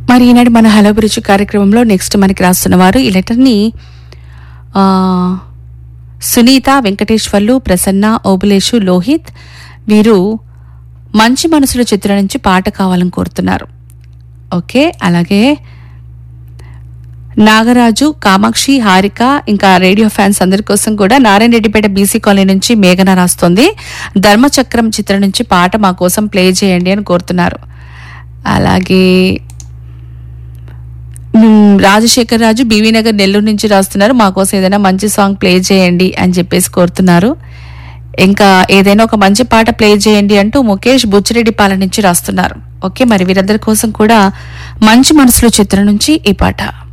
మరి ఈనాడు మన హలో గురించి కార్యక్రమంలో నెక్స్ట్ మనకి రాస్తున్న వారు ఈ లెటర్ని ఆ, సునీత వెంకటేశ్వర్లు ప్రసన్న ఓబులేషు లోహిత్ వీరు మంచి మనసుల చిత్రం నుంచి పాట కావాలని కోరుతున్నారు ఓకే అలాగే నాగరాజు కామాక్షి హారిక ఇంకా రేడియో ఫ్యాన్స్ అందరి కోసం కూడా నారాయణ రెడ్డిపేట బీసీ కాలనీ నుంచి మేఘన రాస్తోంది ధర్మచక్రం చిత్రం నుంచి పాట మా కోసం ప్లే చేయండి అని కోరుతున్నారు అలాగే మ్, రాజశేఖర్ రాజు బీవీ నగర్ నెల్లూరు నుంచి రాస్తున్నారు మా కోసం ఏదైనా మంచి సాంగ్ ప్లే చేయండి అని చెప్పేసి కోరుతున్నారు ఇంకా ఏదైనా ఒక మంచి పాట ప్లే చేయండి అంటూ ముఖేష్ బుచ్చిరెడ్డిపాల నుంచి రాస్తున్నారు ఓకే మరి వీరందరి కోసం కూడా మంచి మనసులో చిత్రం నుంచి ఈ పాట